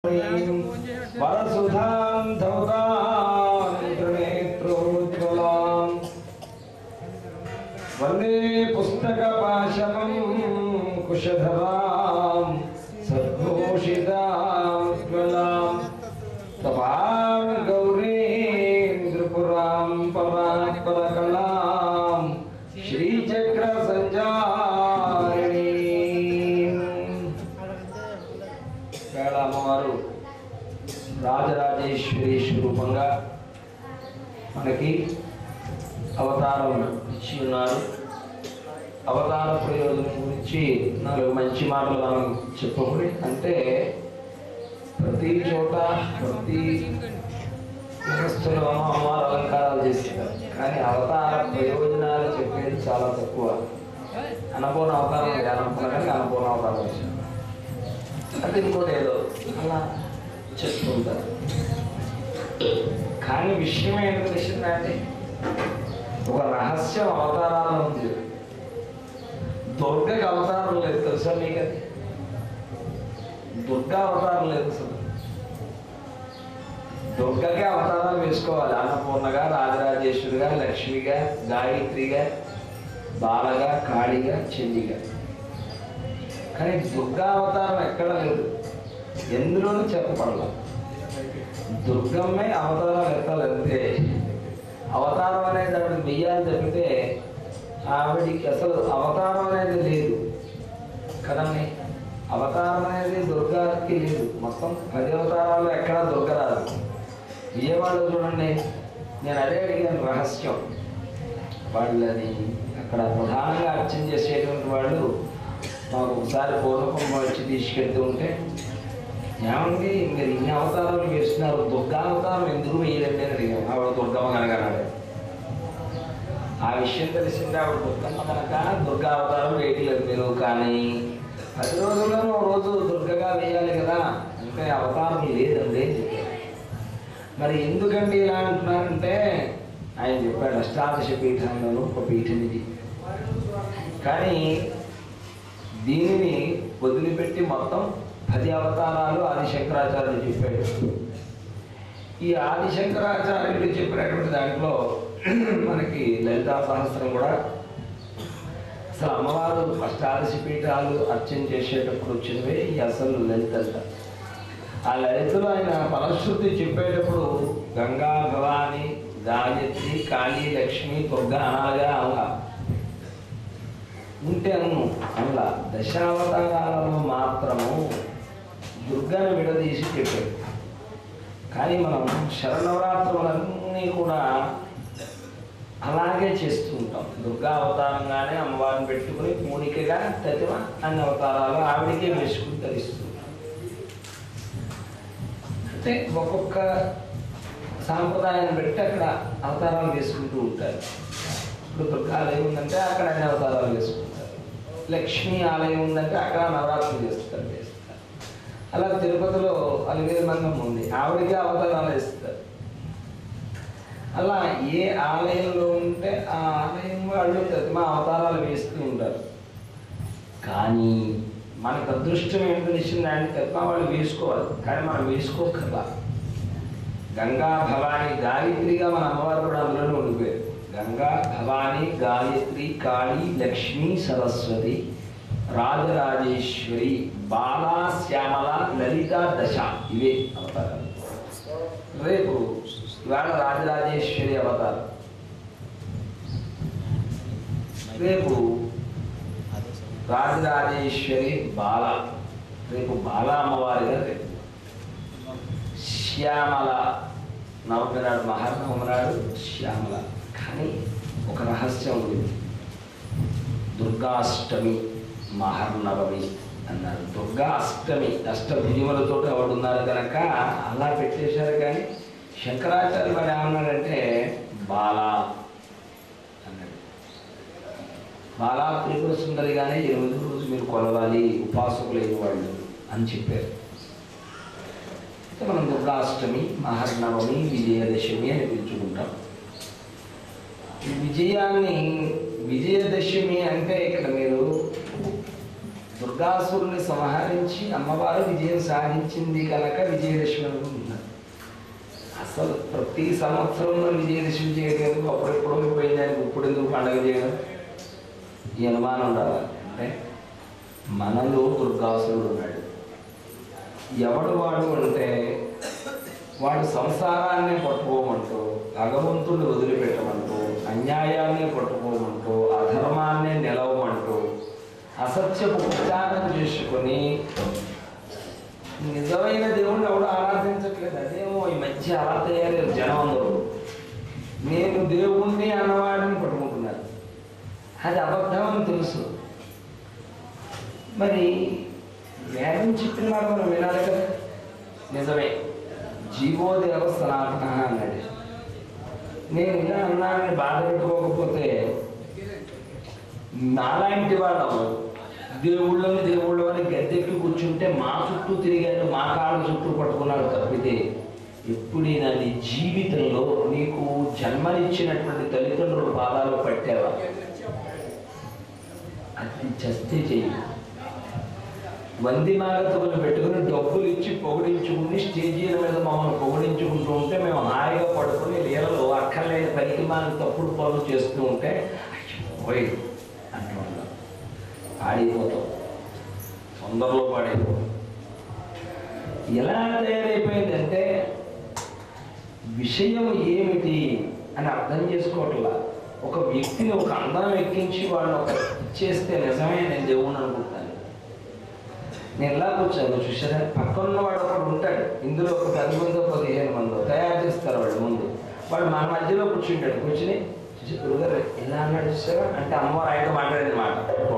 వరసుధాం ధౌతాం త్రినేత్రోజ్వలాం వందే పుస్తకపాశమం కుశధరాం సద్భూషితాం జ్వలాం తపాం గౌరీం త్రిపురాం పరాత్పరకలాం శ్రీచక్ర సంజారిణీం వేళ అమ్మవారు రాజరాజేశ్వరి స్వరూపంగా మనకి అవతారం ఇచ్చి ఉన్నారు అవతార ప్రయోజనం గురించి నాలుగు మంచి మాటలు మనం చెప్పకూడదు అంటే ప్రతి చోట ప్రతి గృహస్థులు అమ్మవారు అలంకారాలు చేస్తారు కానీ అవతార ప్రయోజనాలు చెప్పేది చాలా తక్కువ అన్నపూర్ణ అవతారం ఉంది అన్నపూర్ణ కానీ అన్నపూర్ణ అవతారం వచ్చింది అంటే ఇంకోటి ఏదో అలా చెప్పుకుంటారు కానీ విషయం ఏంటో తెలిసిందంటే ఒక రహస్యం అవతారాలు ఉంది దుర్గకి అవతారం లేదు తెలుసా మీకు అది దుర్గా అవతారం లేదు అసలు దుర్గకే అవతారాలు వేసుకోవాలి అన్నపూర్ణగా రాజరాజేశ్వరిగా లక్ష్మిగా గాయత్రిగా బాలగా కాళిగా చెల్లిగా కానీ దుర్గా అవతారం ఎక్కడ లేదు ఎందులోనూ చెప్పబడల దుర్గమ్మే అవతారం ఎత్తాలంతే అవతారం అనేది ఆవిడకి వెయ్యాలి తప్పితే ఆవిడికి అసలు అవతారం అనేది లేదు కదండి అవతారం అనేది దుర్గాకి లేదు మొత్తం పది అవతారాలు ఎక్కడ దుర్గ రాదు విజయవాడలో చూడండి నేను అదే అడిగాను రహస్యం వాళ్ళని అక్కడ ప్రధానంగా అర్చన చేసేటువంటి వాళ్ళు మాకు ఒకసారి పూర్వకం వచ్చి తీసుకెళ్తూ ఉంటే ఏమండి మీరు ఇన్ని అవతారాలు వేస్తున్నారు దుర్గా అవతారం ఎందుకు వేయలేండి అని అడిగాను ఆవిడ దుర్గమ్మ కనుక అన్నాడు ఆ విషయం తెలిసింది ఆవిడ దుర్గమ్మ కనుక దుర్గా అవతారం వేయట్లేదు మీరు కానీ పది రోజుల్లోనూ ఓ రోజు దుర్గగా వేయాలి కదా అంటే అవతారం లేదండి అని చెప్పారు. మరి ఎందుకండి ఇలా అంటున్నారంటే ఆయన చెప్పాడు అష్టాదశ పీఠంలోనూ ఒక పీఠం ఇది కానీ దీనిని వదిలిపెట్టి మొత్తం పది అవతారాలు ఆదిశంకరాచార్యులు చెప్పాడు ఈ ఆదిశంకరాచార్యులు చెప్పినటువంటి దాంట్లో మనకి లలితా సహస్రం కూడా అసలు అమ్మవారు అష్టాదశి పీఠాలు అర్చన చేసేటప్పుడు వచ్చినవే ఈ అసలు లలిత ఆ లలితలో ఆయన ఫలశ్రుతి చెప్పేటప్పుడు గంగా భవాని గాయత్రి కాళీ లక్ష్మి దుర్గా అనాలుగా అలా ఉంటే అన్ను అలా దశావతారాలలో మాత్రము దుర్గను విడదీసి చెప్పాడు కానీ మనం శరణవరాత్రులన్నీ కూడా అలాగే చేస్తూ ఉంటాం దుర్గా అవతారంగానే అమ్మవారిని పెట్టుకుని మూనికగా తతివ అన్ని అవతారాలు ఆవిడికే వేసుకుని ధరిస్తూ ఉంటాం. అంటే ఒక్కొక్క సాంప్రదాయాన్ని బట్టి అక్కడ అవతారాలు వేసుకుంటూ ఉంటారు ఇప్పుడు దుర్గా ఆలయం ఉందంటే అక్కడ అన్ని అవతారాలు వేసుకుంటారు లక్ష్మీ ఆలయం ఉందంటే అక్కడ నవరాత్రులు చేస్తారు చేస్తారు అలా తిరుపతిలో అలివేలు మంగం ఉంది ఆవిడకి అవతారాలు వేస్తారు అలా ఏ ఆలయంలో ఉంటే ఆ ఆలయం వాళ్ళు ప్రతిమ అవతారాలు వేస్తూ ఉంటారు కానీ మనకు అదృష్టం ఏంటో తెలిసిందంటే ప్రతిమ వాళ్ళు వేసుకోవాలి కానీ మనం వేసుకోకర్లా గంగా భవాని గాయత్రిగా మన అమ్మవారు కూడా అందులోనే ఉండిపోయారు గంగా భవాని గాయత్రి కాళీ లక్ష్మి సరస్వతి రాజరాజేశ్వరి బాలా శ్యామల లలిత దశ ఇవే అవతారాలు రేపు ఇవాళ రాజరాజేశ్వరి అవతారం రేపు రాజరాజేశ్వరి బాల రేపు బాల అమ్మవారిగా రేపు శ్యామల నవమి నాడు మహర్నవమి నాడు శ్యామల కానీ ఒక రహస్యం ఉంది దుర్గాష్టమి మహర్నవమి అన్నారు దుర్గా అష్టమి అష్టభుజములతో ఎవడు ఉన్నారు కనుక అలా పెట్టేశారు కానీ శంకరాచార్య వాడు ఏమన్నాడంటే బాలా అన్నాడు బాలా త్రిపుర సుందరిగానే ఎనిమిది రోజు మీరు కొలవాలి ఉపాసకులైన వాళ్ళు అని చెప్పారు అయితే మనం దుర్గాష్టమి మహర్నవమి విజయదశమి అని పిలుచుకుంటాం ఈ విజయాన్ని విజయదశమి అంటే ఇక్కడ మీరు దుర్గాసురుని సంహరించి అమ్మవారు విజయం సాధించింది కనుక విజయదశమి అనుకుంటున్నారు అసలు ప్రతి సంవత్సరంలో విజయదశమి చేయలేదు అప్పుడెప్పుడో పోయిన దానికి ఇప్పుడు ఎందుకు పండుగ చేయడం ఈ అనుమానం ఉండాలి అంటే మనలో దుర్గాసురుడు ఉన్నాడు ఎవడు వాడు అంటే వాడు సంసారాన్ని పట్టుకోమంటూ భగవంతుడిని వదిలిపెట్టమంటూ అన్యాయాన్ని పట్టుకోమంటూ అధర్మాన్ని నిలవమంటూ అసత్యపు ప్రచారం చేసుకొని నిజమైన దేవుణ్ణి ఎవడు ఆరాధించట్లేదు అదేమో ఈ మధ్య అలా తయారయ్యారు జనం అందరూ నేను దేవుణ్ణి అన్నవాడిని పట్టుకుంటున్నారు అది అబద్ధం అని తెలుసు మరి వేదం చెప్పిన మాట మనం వినాలి కదా నిజమే జీవోదేవ సనాతన అన్నాడు నేను ఇలా అన్నానని బాధ పెట్టుకోకపోతే నాలాంటి వాళ్ళం దేవుళ్ళని దేవుళ్ళు అని గద్దెక్కి కూర్చుంటే మా చుట్టూ తిరిగాడు మా కాళ్ళ చుట్టూ పట్టుకున్నాడు తప్పితే ఎప్పుడైనా నీ జీవితంలో నీకు జన్మనిచ్చినటువంటి తల్లిదండ్రుల పాదాలు పట్టావా అది చస్తే చెయ్యి వంది మాగతులను పెట్టుకుని డబ్బులు ఇచ్చి పొగిడించుకుని స్టేజీల మీద మమ్మల్ని పొగిడించుకుంటూ ఉంటే మేము హాయిగా పడుకుని లీలలో అక్కర్లేని పనికి మాని తప్పుడు పనులు చేస్తూ ఉంటే పోయి అంటూ ఉన్నాం పాడిపోతాం తొందరలో పాడైపోతాం ఎలా తయారైపోయిందంటే విషయం ఏమిటి అని అర్థం చేసుకోవట్లా ఒక వ్యక్తిని ఒక అందం ఎక్కించి వాడిని ఒక ఇచ్చేస్తే నిజమే నేను దేవుణ్ణి అనుకుంటాను నేను ఇలా కూర్చోను చూసారా పక్కన వాడు ఒకడు ఉంటాడు ఇందులో ఒక పది మందో పదిహేను మందో తయారు చేస్తారు వాళ్ళు ముందు వాడు మన మధ్యలో కూర్చుంటాడు కూర్చుని చూసి గురుగారు ఇలా అన్నాడు చూసారా అంటే అమ్మవారు ఆయనతో మాట్లాడేది మాట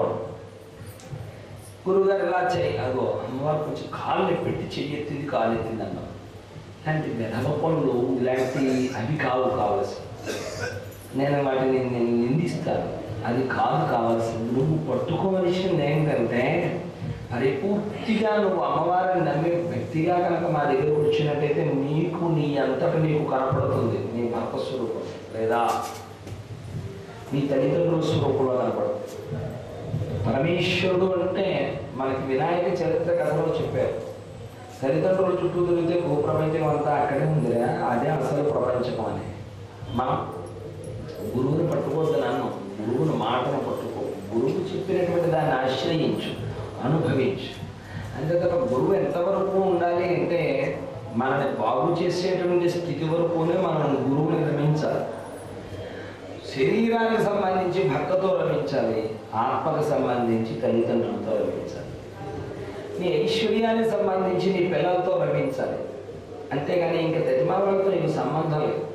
గురుగారు ఇలా చేయి అగో అమ్మవారు కొంచెం కాళ్ళు పెట్టి చెయ్యి ఎత్తింది కాలు ఎత్తింది అన్నాం ఇలాంటి వెధవ పనులు ఇలాంటి అవి కావు కావాల్సి నేను వాటిని నేను నిందిస్తాను అది కాదు కావాల్సింది నువ్వు పట్టుకోవలసింది ఏంటంటే పరిపూర్తిగా నువ్వు అమ్మవారిని నమ్మే వ్యక్తిగా కనుక మా దగ్గరకు వచ్చినట్టయితే నీకు నీ అంతట నీకు కనపడుతుంది నీ భర్త స్వరూపం లేదా నీ తల్లిదండ్రుల స్వరూపంలో కనపడుతుంది పరమేశ్వరుడు అంటే మనకి వినాయక చరిత్ర కథలో చెప్పారు తల్లిదండ్రుల చుట్టూ తిరిగితే భూప్రపంచం అంతా అక్కడే ఉందిరా అదే అసలు ప్రపంచం అని మనం గురువుని పట్టుకోవద్దు నన్ను గురువుని మాటను పట్టుకో గురువు చెప్పినటువంటి దాన్ని ఆశ్రయించు అనుభవించు అంతే తప్ప గురువు ఎంతవరకు ఉండాలి అంటే మనని బాగు చేసేటువంటి స్థితి వరకునే మనం గురువుని రమించాలి శరీరానికి సంబంధించి భర్తతో రమించాలి ఆత్మకు సంబంధించి తల్లిదండ్రులతో రమించాలి నీ ఐశ్వర్యానికి సంబంధించి నీ పిల్లలతో రమించాలి అంతేగాని ఇంకా తదిమాలతో నీకు సంబంధం లేదు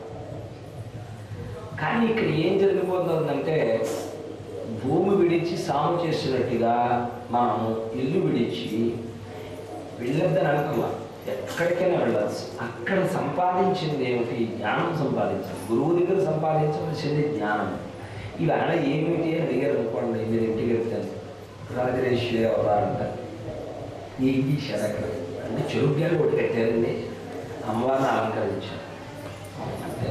కానీ ఇక్కడ ఏం జరిగిపోతుందంటే భూమి విడిచి సాము చేసినట్టుగా మనం ఇల్లు విడిచి వెళ్ళొద్దని అనుకున్నాం ఎక్కడికైనా వెళ్ళాల్సి అక్కడ సంపాదించింది ఏమిటి జ్ఞానం సంపాదించాలి గురువు దగ్గర సంపాదించవలసింది జ్ఞానం ఇవాళ ఏమిటి అని అడిగారు అనుకోండి మీరు ఇంటికి వెళ్తాను రాజరేశ్వరి అవతారంట ఏమి శరకర అంటే చెరుగ్గాలు ఒకటి కట్టారండి అమ్మవారిని అలంకరించారు అంతే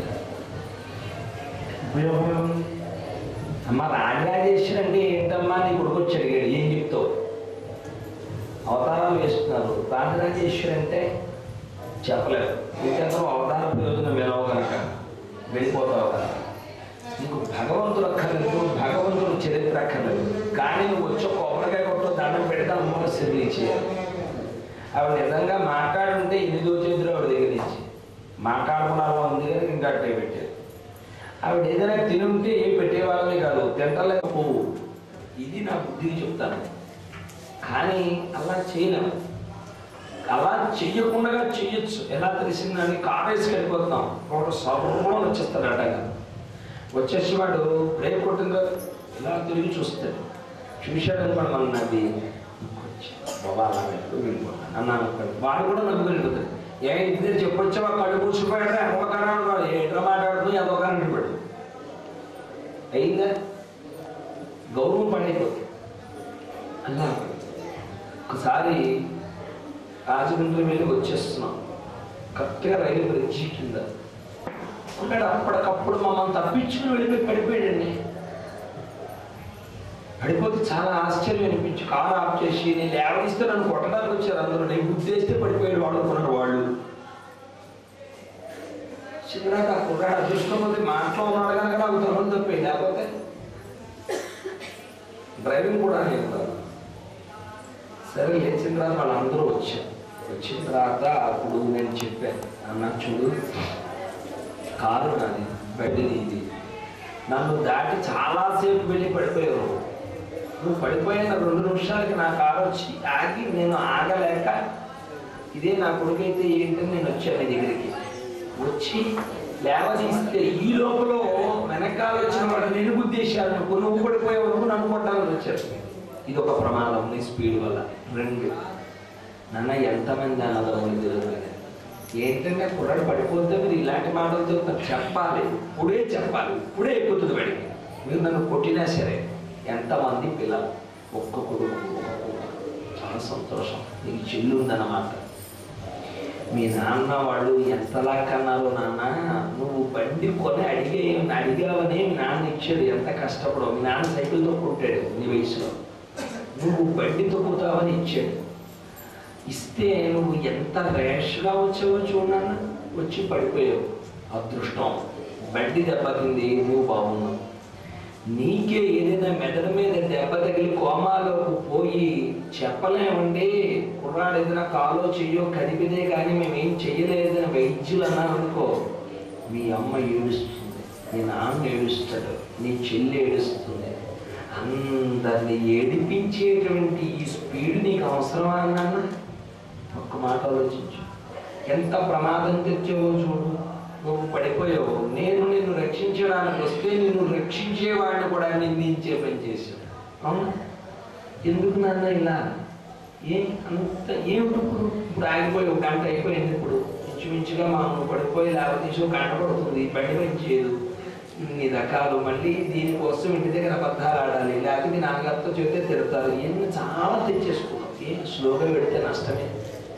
ఉపయోగం అమ్మ రాజరాజేశ్వరి అంటే ఏంటమ్మా నీ కొడుకు వచ్చి అడిగాడు ఏం చెప్తావు అవతారాలు వేస్తున్నారు రాజరాజేశ్వరి అంటే చెప్పలేదు ఇంకెంతో అవతార ప్రయోజనం వినవు కనుక వెళ్ళిపోతావు కదా నీకు భగవంతుడు అక్కర్లేదు భగవంతుడు చరిత్ర అక్కర్లేదు కానీ నువ్వు వచ్చి కొబ్బరికాయ కొట్టు దండం పెడితే అమ్మవారు సిరిలు చేయాలి ఆవిడ నిజంగా మాట్లాడుంటే ఇన్ని దోచేతులు ఆవిడ దగ్గర నుంచి మాట్లాడుకున్నాలో ఉంది కానీ ఇంకా అట్టే పెట్టారు ఆవిడ ఏదైనా తినుంటే ఏం పెట్టేవాళ్ళమే కాదు తింటలేక పోవు ఇది నా బుద్ధికి చెప్తాను కానీ అలా చేయలేము అలా చెయ్యకుండా చెయ్యొచ్చు ఎలా తెలిసిందని కారేసి వెళ్ళిపోతాం ఒక సర్వం వచ్చేస్తాడు అడ్డగా వచ్చేసి వాడు బ్రేక్ కొట్టిందో ఇలా తిరిగి చూస్తాడు చూశాడు అనుకోండి మన నది బాబా అలా వెళ్ళి వెళ్ళిపోతాను అన్నాను అనుకోండి వాడు కూడా నవ్వుకుని వెళ్ళిపోతాడు ఏ ఇద్దరు చెప్పొచ్చావా కళ్ళు కూర్చుపోయాడు ఒక కారణం ఎట్లా మాట్లాడుతూ అదొక కారణం పడు అయిందా గౌరవం పడైపోతుంది అలా ఒకసారి రాజమండ్రి వెళ్ళి వచ్చేస్తున్నాం కరెక్ట్గా రైలు బ్రిడ్జి కింద ఉన్నాడు అప్పటికప్పుడు మమ్మల్ని తప్పించుకుని వెళ్ళిపోయి పడిపోయాడండి పడిపోతే చాలా ఆశ్చర్యం అనిపించి కారు ఆఫ్ చేసి నేను లేవనిస్తే నన్ను కొట్టడానికి వచ్చారు అందరూ నేను గుద్దేస్తే పడిపోయాడు వాడు అనుకున్నారు వాళ్ళు చిన్నగా ఆ కుర్రాడు అదృష్టం ఉంది మాటలో ఉన్నాడు కనుక నాకు తొమ్మిది తప్పింది లేకపోతే డ్రైవింగ్ కూడా నేను కాదు. సరే లేచిన తర్వాత వాళ్ళందరూ వచ్చారు వచ్చిన తర్వాత అప్పుడు నేను చెప్పాను అన్న చూడు కారు నాది బండి నీది నన్ను దాటి చాలాసేపు వెళ్ళి పడిపోయావు నువ్వు పడిపోయిన రెండు నిమిషాలకి నా కారు వచ్చి ఆగి నేను ఆగలేక ఇదే నా కొడుకైతే ఏంటని నేను వచ్చాను నీ దగ్గరికి వచ్చి లేవదీస్తే ఈ లోపల వెనకాల వచ్చిన వాడు నేను గుద్దేశాను నువ్వు నువ్వు పడిపోయావు నువ్వు నన్ను కొట్టాలని వచ్చారు ఇది ఒక ప్రమాదం నీ స్పీడ్ వల్ల రెండు నాన్న ఎంతమంది అన్నదమ్ములు తిరుగుతుంది ఏంటంటే కుర్రాడు పడిపోతే మీరు ఇలాంటి మాటలు చెప్తారు చెప్పాలి ఇప్పుడే చెప్పాలి ఇప్పుడే ఎక్కుతుంది బడికి మీరు నన్ను కొట్టినా సరే ఎంతమంది పిల్లలు ఒక్క కొడుకు ఒక్క కొడుకు చాలా సంతోషం నీకు చెల్లి ఉందన్నమాట మీ నాన్న వాళ్ళు ఎంతలా కన్నారో నాన్న నువ్వు బండి కొని అడిగే అడిగావని మీ నాన్న ఇచ్చాడు ఎంత కష్టపడవు మీ నాన్న సైకిల్ తొక్కుంటాడు నీ వయసులో నువ్వు బండి తొక్కుతావని ఇచ్చాడు ఇస్తే నువ్వు ఎంత ర్యాష్గా వచ్చావో చూడన్న వచ్చి పడిపోయావు అదృష్టం బండి దెబ్బతింది నువ్వు బాగున్నావు నీకే ఏదైనా మెదడు మీద దెబ్బ తగిలి కోమాలోకి పోయి చెప్పలేమండి కుర్రాడు ఏదైనా కాలో చెయ్యో కదిపితే కానీ మేమేం చెయ్యలేదని వైద్యులు అన్నారనుకో మీ అమ్మ ఏడుస్తుంది మీ నాన్న ఏడుస్తాడు నీ చెల్లి ఏడుస్తుంది అందరిని ఏడిపించేటువంటి ఈ స్పీడ్ నీకు అవసరమా అన్నాను ఒక్క మాట ఆలోచించు ఎంత ప్రమాదం తెచ్చావో చూడు నువ్వు పడిపోయావు నేను నిన్ను రక్షించడానికి వస్తే నిన్ను రక్షించేవాడిని కూడా నిందించే పని చేశావు అవునా ఎందుకు నాన్న ఇలా ఏ అంత ఏమిటి ఇప్పుడు ఇప్పుడు ఆగిపోయి ఒక గంట అయిపోయింది ఇప్పుడు ఇంచుమించుగా మా నువ్వు పడిపోయి లేకపోతే ఒక గంట పడుతుంది బండి పని చేయదు ఇన్ని రకాలు మళ్ళీ దీనికోసం ఇంటి దగ్గర అబద్ధాలు ఆడాలి లేకపోతే నాన్నగారితో చెబితే తిడతారు ఇవన్నీ చాలా తెచ్చేసుకున్నాం ఏం స్లోగా పెడితే నష్టమే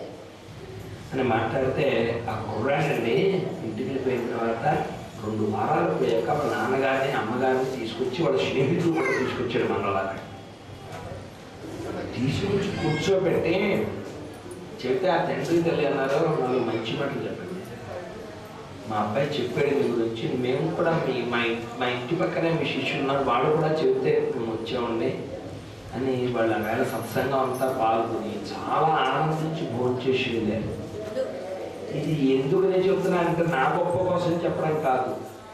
అని మాట్లాడితే ఆ కుర్రాడండి ఇంటికి వెళ్ళిపోయిన తర్వాత రెండు వారాలు పోయాక వాళ్ళ నాన్నగారిని అమ్మగారిని తీసుకొచ్చి వాళ్ళ స్నేహితులు కూడా తీసుకొచ్చాడు మనలాగా తీసుకొచ్చి కూర్చోబెట్టి చెప్తే ఆ తండ్రి తల్లి అన్నారు నాలుగు మంచి మాటలు చెప్పండి మా అబ్బాయి చెప్పాడు మీ గురించి మేము కూడా మీ మా ఇం- మా ఇంటి పక్కనే మీ శిష్యులు ఉన్నారు వాళ్ళు కూడా చెబితే మేము వచ్చామండి అని వాళ్ళ వేళ సత్సంగం అంతా పాల్గొని చాలా ఆనందించి భోజనం చేసి వెళ్ళారు ఇది ఎందుకు నేను చెప్తున్నా అంటే నా గొప్ప కోసం చెప్పడం కాదు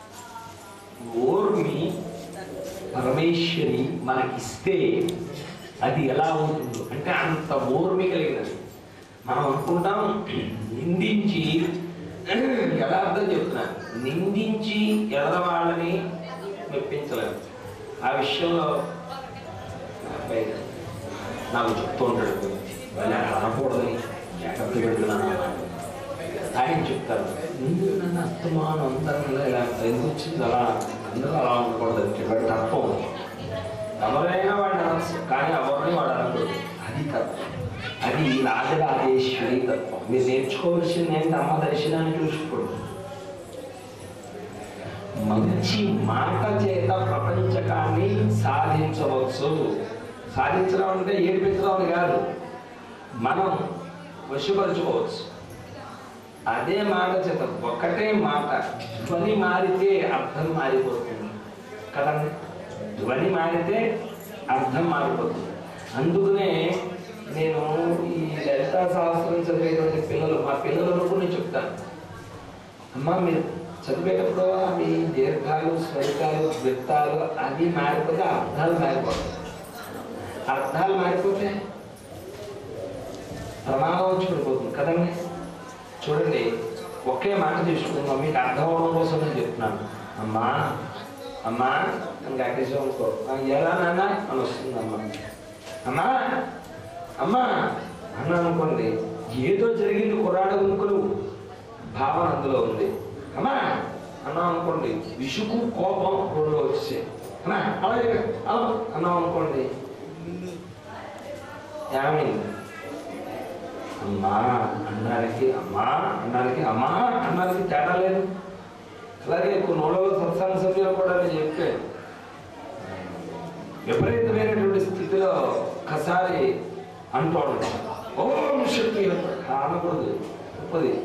ఓర్మి పరమేశ్వరి మనకిస్తే అది ఎలా ఉంటుందో అంటే అంత ఓర్మి కలిగినది మనం అనుకుంటాం నిందించి ఎలా అర్థం చెప్తున్నాను నిందించి ఎదరవాళ్ళని మెప్పించలేము ఆ విషయంలో నా అబ్బాయి నాకు చెప్తూ ఉంటాడు వాళ్ళు అలా అనకూడదని జాగ్రత్త పెడుతున్నాను ఆయన చెప్తారు ఎందుకు నన్ను అస్తమానం అందరం ఇలా ఎందుకు వచ్చింది అలా అందరూ అలా ఉండకూడదు అని చెప్పాడు తత్వం ఎవరైనా వాడిని అనొచ్చు కానీ ఎవరిని వాడు అనకూడదు అది తత్వం అది రాజరాజేశ్వరి తత్వం మీరు నేర్చుకోవాల్సింది ఏంటి అమ్మ దర్శనాన్ని చూసుకోండి మంచి మాట చేత ప్రపంచకాన్ని సాధించవచ్చు సాధించడం అంటే ఏడిపించడం అని కాదు మనం వశపరచుకోవచ్చు అదే మాట చేత ఒక్కటే మాట ధ్వని మారితే అర్థం మారిపోతుంది కదండి ధ్వని మారితే అర్థం మారిపోతుంది అందుకనే నేను ఈ లలితా సహస్రం చదివేటువంటి పిల్లలు మా పిల్లలకు నేను చెప్తాను అమ్మ మీరు చదివేటప్పుడు అవి దీర్ఘాలు స్వరితాలు వృత్తాలు అవి మారిపోతే అర్థాలు మారిపోతాయి అర్థాలు మారిపోతే ప్రమాదం వచ్చి పడిపోతుంది కదండి చూడండి ఒకే మాట తీసుకుందాం మీకు అర్థం అవడం కోసం నేను చెప్తున్నాను అమ్మా అమ్మా అని గట్టేసాం అనుకో "ఆ, ఎలా నాన్న అని వస్తుంది అమ్మ అమ్మా అమ్మా అన్నా అనుకోండి ఏదో జరిగింది కుర్రాడు అనుకుని భావన అందులో ఉంది అమ్మా అన్నాం అనుకోండి విసుగు కోపం రెండు వచ్చేసాయి అన్నా అలాగే అలా అన్నాం అనుకోండి ఏమైంది అమ్మా అన్నానికి అమ్మా అన్నానికి అమ్మా అన్నానికి తేడా లేదు అలాగే కొన్ని ఊళ్ళలో సత్సంగ సభ్యులు కూడా నేను చెప్పాను విపరీతమైనటువంటి స్థితిలో ఒకసారి అంటోడు ఓం శక్తి అనకూడదు తప్పది